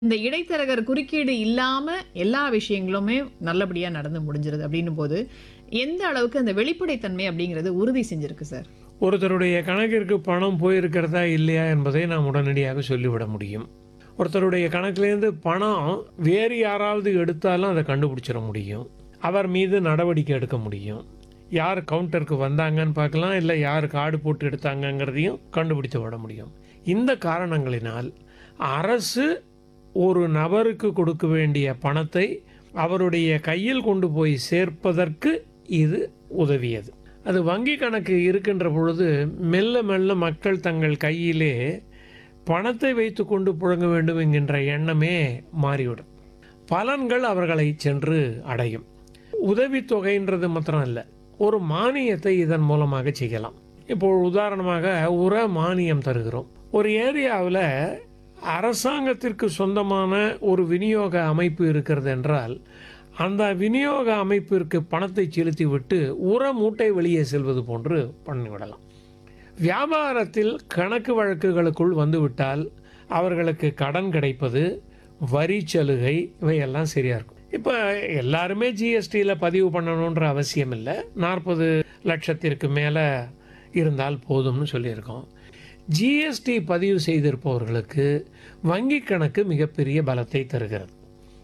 இந்த இடைத்தரகர் குறுக்கீடு இல்லாம எல்லா விஷயங்களுமே நல்லபடியா நடந்து முடிஞ்சிருது அப்படின்னும் போது எந்த அளவுக்கு அந்த வெளிப்படைத்தன்மை அப்படிங்கிறது உறுதி செஞ்சிருக்கு சார் ஒருத்தருடைய கணக்கிற்கு பணம் போயிருக்கிறதா இல்லையா என்பதை நாம் உடனடியாக சொல்லிவிட முடியும் ஒருத்தருடைய கணக்கிலேருந்து பணம் வேறு யாராவது எடுத்தாலும் அதை கண்டுபிடிச்சிட முடியும் அவர் மீது நடவடிக்கை எடுக்க முடியும் யார் கவுண்டருக்கு வந்தாங்கன்னு பார்க்கலாம் இல்லை யார் கார்டு போட்டு எடுத்தாங்கங்கிறதையும் கண்டுபிடித்து விட முடியும் இந்த காரணங்களினால் அரசு ஒரு நபருக்கு கொடுக்க வேண்டிய பணத்தை அவருடைய கையில் கொண்டு போய் சேர்ப்பதற்கு இது உதவியது அது வங்கி கணக்கு இருக்கின்ற பொழுது மெல்ல மெல்ல மக்கள் தங்கள் கையிலே பணத்தை வைத்து கொண்டு புழங்க வேண்டும் என்கின்ற எண்ணமே மாறிவிடும் பலன்கள் அவர்களை சென்று அடையும் உதவித்தொகைன்றது மாத்திரம் இல்லை ஒரு மானியத்தை இதன் மூலமாக செய்யலாம் இப்போ உதாரணமாக உர மானியம் தருகிறோம் ஒரு ஏரியாவில் அரசாங்கத்திற்கு சொந்தமான ஒரு விநியோக அமைப்பு இருக்கிறது என்றால் அந்த விநியோக அமைப்பிற்கு பணத்தை செலுத்திவிட்டு உர மூட்டை வெளியே செல்வது போன்று பண்ணிவிடலாம் வியாபாரத்தில் கணக்கு வழக்குகளுக்குள் வந்துவிட்டால் அவர்களுக்கு கடன் கிடைப்பது வரி சலுகை இவையெல்லாம் சரியாக இருக்கும் இப்போ எல்லாருமே ஜிஎஸ்டியில் பதிவு பண்ணணுன்ற அவசியம் இல்லை நாற்பது லட்சத்திற்கு மேலே இருந்தால் போதும்னு சொல்லியிருக்கோம் ஜிஎஸ்டி பதிவு செய்திருப்பவர்களுக்கு வங்கி கணக்கு மிகப்பெரிய பலத்தை தருகிறது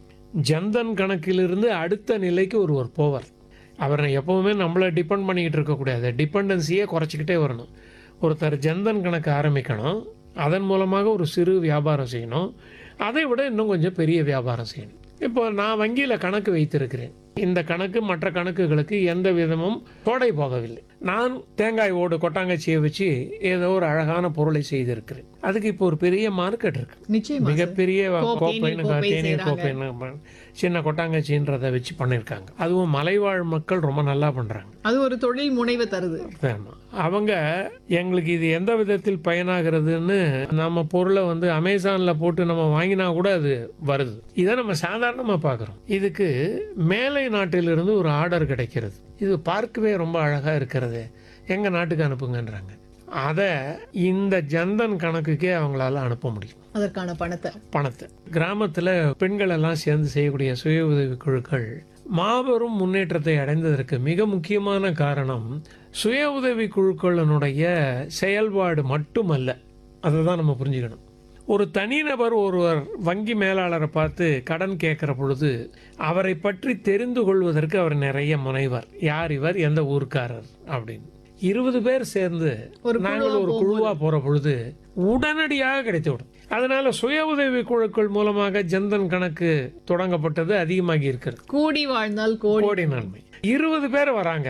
ஜன்தன் கணக்கிலிருந்து அடுத்த நிலைக்கு ஒருவர் போவார் அவரை எப்பவுமே நம்மளை டிபெண்ட் பண்ணிக்கிட்டு இருக்கக்கூடாது டிபெண்டன்சியே குறைச்சிக்கிட்டே வரணும் ஒருத்தர் ஜன்தன் கணக்கு ஆரம்பிக்கணும் அதன் மூலமாக ஒரு சிறு வியாபாரம் செய்யணும் அதை விட இன்னும் கொஞ்சம் பெரிய வியாபாரம் செய்யணும் இப்போ நான் வங்கியில் கணக்கு வைத்திருக்கிறேன் இந்த கணக்கு மற்ற கணக்குகளுக்கு எந்த விதமும் தோடை போகவில்லை நான் தேங்காய் ஓடு கொட்டாங்கச்சியை வச்சு ஏதோ ஒரு அழகான பொருளை செய்திருக்கிறேன் அதுக்கு இப்போ ஒரு பெரிய மார்க்கெட் இருக்கு நிச்சயமா சார். மிகப்பெரிய கோப்பை, கோப்பைன்னு கோப்பை தேநீர் செய்றாங்க. கோப்பைன்னு சின்ன கொட்டாங்கச்சின்றதை வச்சு பண்ணியிருக்காங்க அதுவும் மலைவாழ் மக்கள் ரொம்ப நல்லா பண்ணுறாங்க அது ஒரு தொழில் முனைவை தருது ஆமா. அவங்க எங்களுக்கு இது எந்த விதத்தில் பயனாகிறதுன்னு நம்ம பொருளை வந்து அமேசானில் போட்டு நம்ம வாங்கினா கூட அது வருது இதை நம்ம சாதாரணமாக பார்க்குறோம் இதுக்கு மேலை நாட்டிலிருந்து ஒரு ஆர்டர் கிடைக்கிறது இது பார்க்கவே ரொம்ப அழகாக இருக்கிறது எங்கள் நாட்டுக்கு அனுப்புங்கன்றாங்க அதை இந்த ஜன்தன் கணக்குக்கே அவங்களால அனுப்ப முடியும் அதற்கான பணத்தை பணத்தை கிராமத்தில் பெண்கள் எல்லாம் சேர்ந்து செய்யக்கூடிய சுய உதவி குழுக்கள் மாபெரும் முன்னேற்றத்தை அடைந்ததற்கு மிக முக்கியமான காரணம் சுய உதவி குழுக்களினுடைய செயல்பாடு மட்டுமல்ல அதை தான் நம்ம புரிஞ்சுக்கணும் ஒரு தனிநபர் ஒருவர் வங்கி மேலாளரை பார்த்து கடன் கேட்குற பொழுது அவரை பற்றி தெரிந்து கொள்வதற்கு அவர் நிறைய முனைவர் யார் இவர் எந்த ஊர்க்காரர் அப்படின்னு இருபது பேர் சேர்ந்து ஒரு நாங்கள் ஒரு குழுவா போற பொழுது உடனடியாக கிடைத்து விடும் அதனால சுய உதவி குழுக்கள் மூலமாக ஜன்தன் கணக்கு தொடங்கப்பட்டது அதிகமாகி இருக்கிறது கூடி வாழ்ந்தால் கோடி கோடி நன்மை இருபது பேர் வராங்க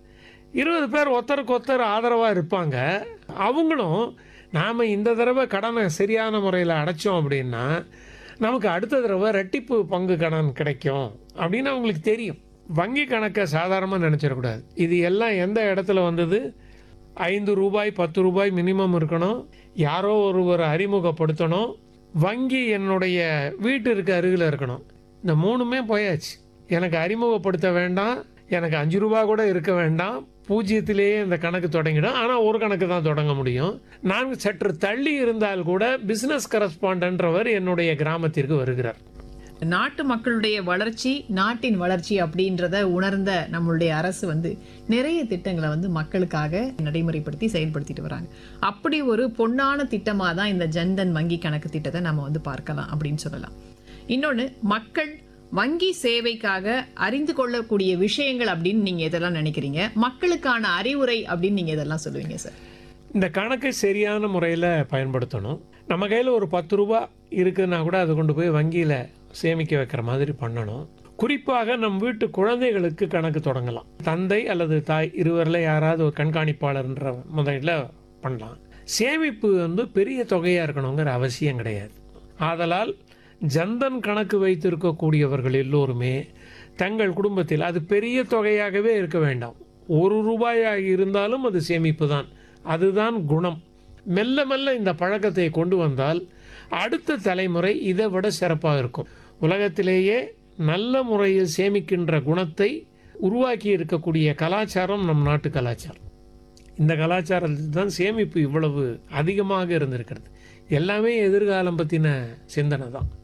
இருபது பேர் ஒருத்தருக்கு ஒருத்தர் ஆதரவா இருப்பாங்க அவங்களும் நாம இந்த தடவை கடனை சரியான முறையில் அடைச்சோம் அப்படின்னா நமக்கு அடுத்த தடவை ரெட்டிப்பு பங்கு கடன் கிடைக்கும் அப்படின்னு அவங்களுக்கு தெரியும் வங்கி கணக்கை சாதாரணமாக நினச்சிடக்கூடாது இது எல்லாம் எந்த இடத்துல வந்தது ஐந்து ரூபாய் பத்து ரூபாய் மினிமம் இருக்கணும் யாரோ ஒருவர் அறிமுகப்படுத்தணும் வங்கி என்னுடைய வீட்டிற்கு அருகில் இருக்கணும் இந்த மூணுமே போயாச்சு எனக்கு அறிமுகப்படுத்த வேண்டாம் எனக்கு அஞ்சு ரூபா கூட இருக்க வேண்டாம் பூஜ்ஜியத்திலேயே இந்த கணக்கு தொடங்கிடும் ஆனால் ஒரு கணக்கு தான் தொடங்க முடியும் நான் சற்று தள்ளி இருந்தால் கூட பிஸ்னஸ் கரஸ்பாண்டன்றவர் என்னுடைய கிராமத்திற்கு வருகிறார் நாட்டு மக்களுடைய வளர்ச்சி நாட்டின் வளர்ச்சி அப்படின்றத உணர்ந்த நம்மளுடைய அரசு வந்து நிறைய திட்டங்களை வந்து மக்களுக்காக நடைமுறைப்படுத்தி செயல்படுத்திட்டு வராங்க அப்படி ஒரு பொன்னான திட்டமாக தான் இந்த ஜன்தன் வங்கி கணக்கு திட்டத்தை நம்ம வந்து பார்க்கலாம் அப்படின்னு சொல்லலாம் இன்னொன்று மக்கள் வங்கி சேவைக்காக அறிந்து கொள்ளக்கூடிய விஷயங்கள் அப்படின்னு நீங்க இதெல்லாம் நினைக்கிறீங்க மக்களுக்கான அறிவுரை அப்படின்னு நீங்க இதெல்லாம் சொல்லுவீங்க சார் இந்த கணக்கை சரியான முறையில் பயன்படுத்தணும் நம்ம கையில் ஒரு பத்து ரூபா இருக்குன்னா கூட அதை கொண்டு போய் வங்கியில் சேமிக்க வைக்கிற மாதிரி பண்ணணும் குறிப்பாக நம் வீட்டு குழந்தைகளுக்கு கணக்கு தொடங்கலாம் தந்தை அல்லது தாய் இருவரில் யாராவது ஒரு கண்காணிப்பாளர்ன்ற முதல்ல பண்ணலாம் சேமிப்பு வந்து பெரிய தொகையாக இருக்கணுங்கிற அவசியம் கிடையாது ஆதலால் ஜன்தன் கணக்கு வைத்திருக்கக்கூடியவர்கள் எல்லோருமே தங்கள் குடும்பத்தில் அது பெரிய தொகையாகவே இருக்க வேண்டாம் ஒரு ரூபாயாக இருந்தாலும் அது சேமிப்பு தான் அதுதான் குணம் மெல்ல மெல்ல இந்த பழக்கத்தை கொண்டு வந்தால் அடுத்த தலைமுறை இதை விட சிறப்பாக இருக்கும் உலகத்திலேயே நல்ல முறையில் சேமிக்கின்ற குணத்தை உருவாக்கி இருக்கக்கூடிய கலாச்சாரம் நம் நாட்டு கலாச்சாரம் இந்த கலாச்சாரத்தில் தான் சேமிப்பு இவ்வளவு அதிகமாக இருந்திருக்கிறது எல்லாமே எதிர்காலம் பற்றின சிந்தனை தான்